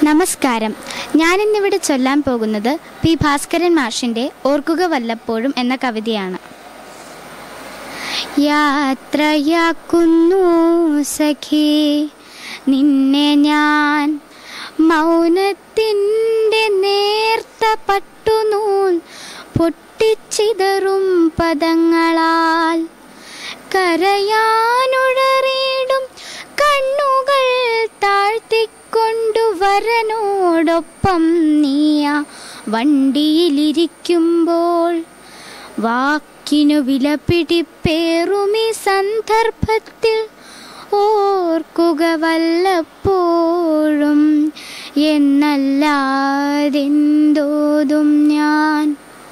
നമസ്കാരം ഞാനിന്നിവിടെ ചൊല്ലാൻ പോകുന്നത് പി ഭാസ്കരൻ മാഷിൻ്റെ ഓർക്കുക വല്ലപ്പോഴും എന്ന കവിതയാണ് യാത്രയാക്കുന്നു സഖി നിന്നെ ഞാൻ മൗനത്തിൻ്റെ നേർത്ത പട്ടുനൂൽ പൊട്ടിച്ചിതറും പദങ്ങളാൽ കരയാനുഴറിയിടും കണ്ണുകൾ താഴ്ത്തിക്കൊണ്ടു വരനോടൊപ്പം നീയ വണ്ടിയിലിരിക്കുമ്പോൾ വാക്കിനു വില പിടിപ്പേറുമീ സന്ദർഭത്തിൽ ഓർക്കുക വല്ലപ്പോഴും എന്നല്ലാതെന്തോതും ഞാൻ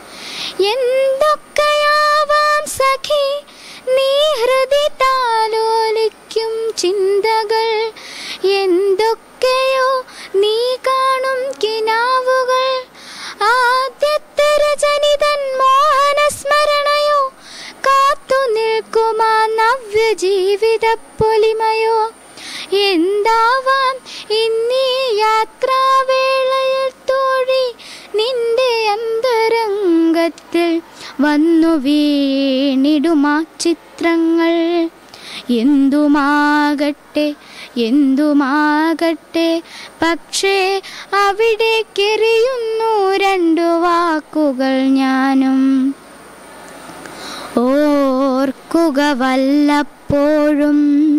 എന്തൊക്കെയാവാം സഖി നീ ഹൃദി താലോലിക്കും ചിന്തകൾ എന്തൊക്കെയോ നീ കാണും കിനാവുകൾ ആദ്യത്തെ രജനിതൻ മോഹന സ്മരണയോ കാത്തു നിൽക്കുമാ നവ്യ ജീവിത പൊലിമയോ എന്താവാം ഇന്നീ യാത്രാവേളയിൽ തോഴി നിന്റെ അന്തരംഗത്തിൽ വന്നു വീണിടുമാ ചിത്രങ്ങൾ എന്തുമാകട്ടെ എന്തുമാകട്ടെ പക്ഷേ അവിടേക്കെറിയുന്നു രണ്ടു വാക്കുകൾ ഞാനും ഓർക്കുക വല്ലപ്പോഴും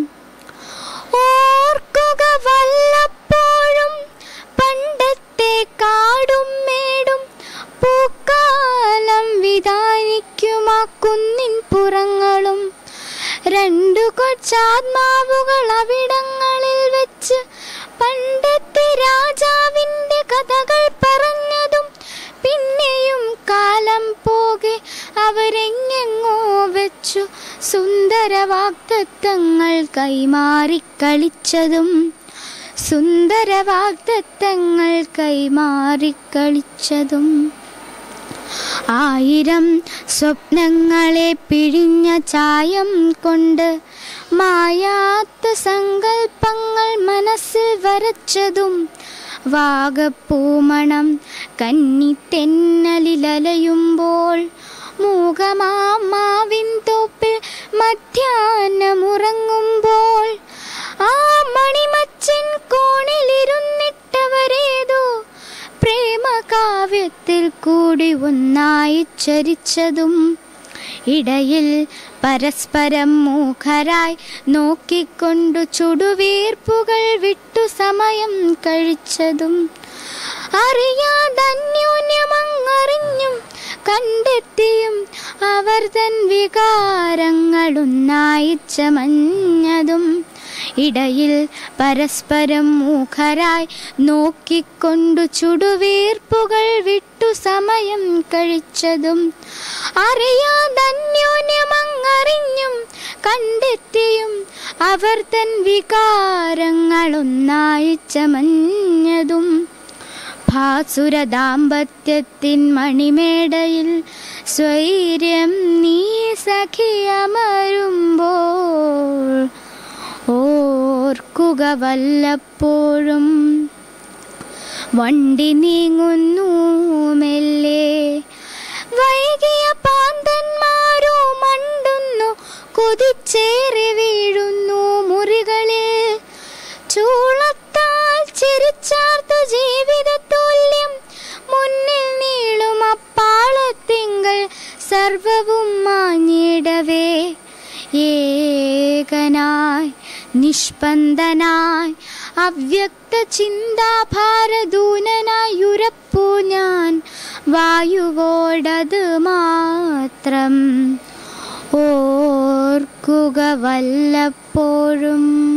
ഓർക്കുക വല്ലപ്പോഴും പണ്ടത്തെ കാടും മേടും പൂക്കാലം വിധാനിക്കുമാ കുന്നിൻ പുറങ്ങളും രണ്ടു കൊച്ചാത്മാവുകൾ അവിടങ്ങളിൽ വെച്ച് പണ്ടത്തെ രാജാവിൻ്റെ കഥകൾ പറഞ്ഞതും പിന്നെയും കാലം പോകെ അവരെങ്ങെങ്ങോ വെച്ചു സുന്ദര വാഗ്ദത്തങ്ങൾ കൈമാറി കളിച്ചതും സുന്ദര വാഗ്ദത്തങ്ങൾ കൈമാറി കളിച്ചതും ആയിരം സ്വപ്നങ്ങളെ പിഴിഞ്ഞ ചായം കൊണ്ട് മായാത്ത സങ്കൽപ്പങ്ങൾ മനസ്സിൽ വരച്ചതും വാഗപ്പൂമണം കന്നിത്തെന്നലിലലയുമ്പോൾ മൂകമാവിൻ തോപ്പിൽ മധ്യാഹ്നമുറങ്ങുമ്പോൾ ആ മണിമച്ചൻ കോണിലിരുന്നിട്ടവരേതോ പ്രേമകാവ്യത്തിൽ കൂടി ഒന്നായി ചരിച്ചതും ഇടയിൽ പരസ്പരം മൂഖരായി നോക്കിക്കൊണ്ടു ചുടുവീർപ്പുകൾ വിട്ടു സമയം കഴിച്ചതും അറിയാതന്യോന്യമങ്ങറിഞ്ഞും കണ്ടെത്തിയും അവർ തൻ വികാരങ്ങളൊന്നായി ചമഞ്ഞതും ഇടയിൽ പരസ്പരം മൂഖരായി നോക്കിക്കൊണ്ടു ചുടുവീർപ്പുകൾ വിട്ടു സമയം കഴിച്ചതും അറിയാതന്യോന്യമങ്ങറിഞ്ഞും കണ്ടെത്തിയും അവർ തൻ വികാരങ്ങളൊന്നായി ചമഞ്ഞതും ഭാസുര ദാമ്പത്യത്തിൻ മണിമേടയിൽ സ്വൈര്യം നീ സഖിയമരുമ്പോൾ ഓർക്കുക വല്ലപ്പോഴും വണ്ടി നീങ്ങുന്നു മെല്ലെ വൈകിയ പാന്തന്മാരോ മണ്ടുന്നു കുതിച്ചേറി വീഴുന്നു മുറികളിൽ ചൂളത്താൽ ചിരിച്ചാർത്ത ജീവിതത്തുല്യം മുന്നിൽ നീളും അപ്പാളത്തിങ്കൾ സർവവും മാഞ്ഞിടവേ ഏകനായി നിഷ്പന്ദനായി അവ്യക്ത ചിന്താഭാരദൂനനായി ഉരപ്പു ഞാൻ വായുവോടത് മാത്രം ഓർക്കുക വല്ലപ്പോഴും